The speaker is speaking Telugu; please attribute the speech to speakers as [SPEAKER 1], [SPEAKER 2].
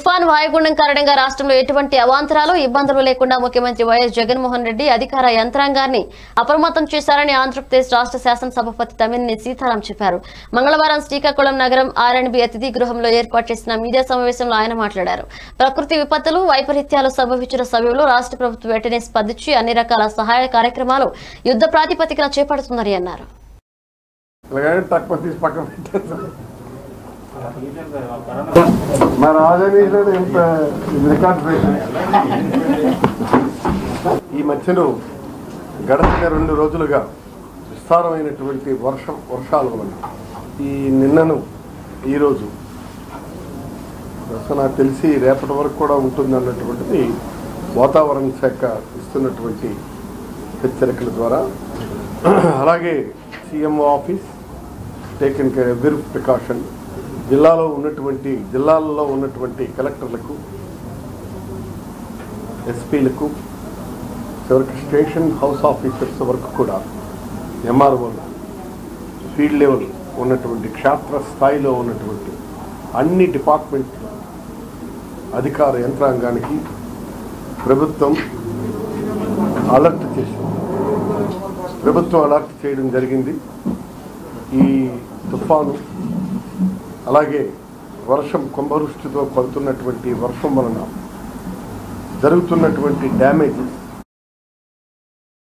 [SPEAKER 1] తుఫాన్ వాయుగుండం కారణంగా రాష్ట్రంలో ఎటువంటి అవాంతరాలు ఇబ్బందులు లేకుండా ముఖ్యమంత్రి వైఎస్ జగన్మోహన్ రెడ్డి అధికార యంత్రాంగాన్ని అప్రమత్తం చేశారని ఆంధ్రప్రదేశ్ రాష్ట్ర శాసనసభాపతి తమ్మినేని సీతారాం చెప్పారు మంగళవారం శ్రీకాకుళం నగరం ఆర్ఎండ్బి అతిథి గృహంలో ఏర్పాటు చేసిన మీడియా సమావేశంలో ఆయన మాట్లాడారు ప్రకృతి విపత్తులు వైపరీత్యాలు సంభవించిన సమయంలో రాష్ట్ర ప్రభుత్వం వెంటనే స్పందించి అన్ని రకాల సహాయ కార్యక్రమాలు యుద్ధ ప్రాతిపదికన చేపడుతుందని అన్నారు
[SPEAKER 2] ఇలాగే తక్కువ తీసి పక్కన పెట్టేస్తాం మరి ఆదాయం ఎంత రికార్డ్ ఈ మధ్యలో గడచిన రెండు రోజులుగా విస్తారమైనటువంటి వర్షం వర్షాల వలన ఈ నిన్నను ఈరోజు అసలు నాకు తెలిసి రేపటి వరకు కూడా ఉంటుంది అన్నటువంటిది వాతావరణ శాఖ ఇస్తున్నటువంటి హెచ్చరికల ద్వారా అలాగే CMO office taken every precaution జిల్లాలో ఉన్నటువంటి జిల్లాలలో ఉన్నటువంటి కలెక్టర్లకు ఎస్పీలకు చివరికి స్టేషన్ హౌస్ ఆఫీసర్స్ వరకు కూడా ఎంఆర్ఓలు ఫీల్డ్ లెవెల్ ఉన్నటువంటి క్షేత్ర స్థాయిలో ఉన్నటువంటి అన్ని డిపార్ట్మెంట్ల అధికార యంత్రాంగానికి ప్రభుత్వం అలర్ట్ చేసింది ప్రభుత్వం అలర్ట్ చేయడం జరిగింది ఈ తుఫాను అలాగే వర్షం కుంభవృష్టితో పడుతున్నటువంటి వర్షం వలన జరుగుతున్నటువంటి డ్యామేజెస్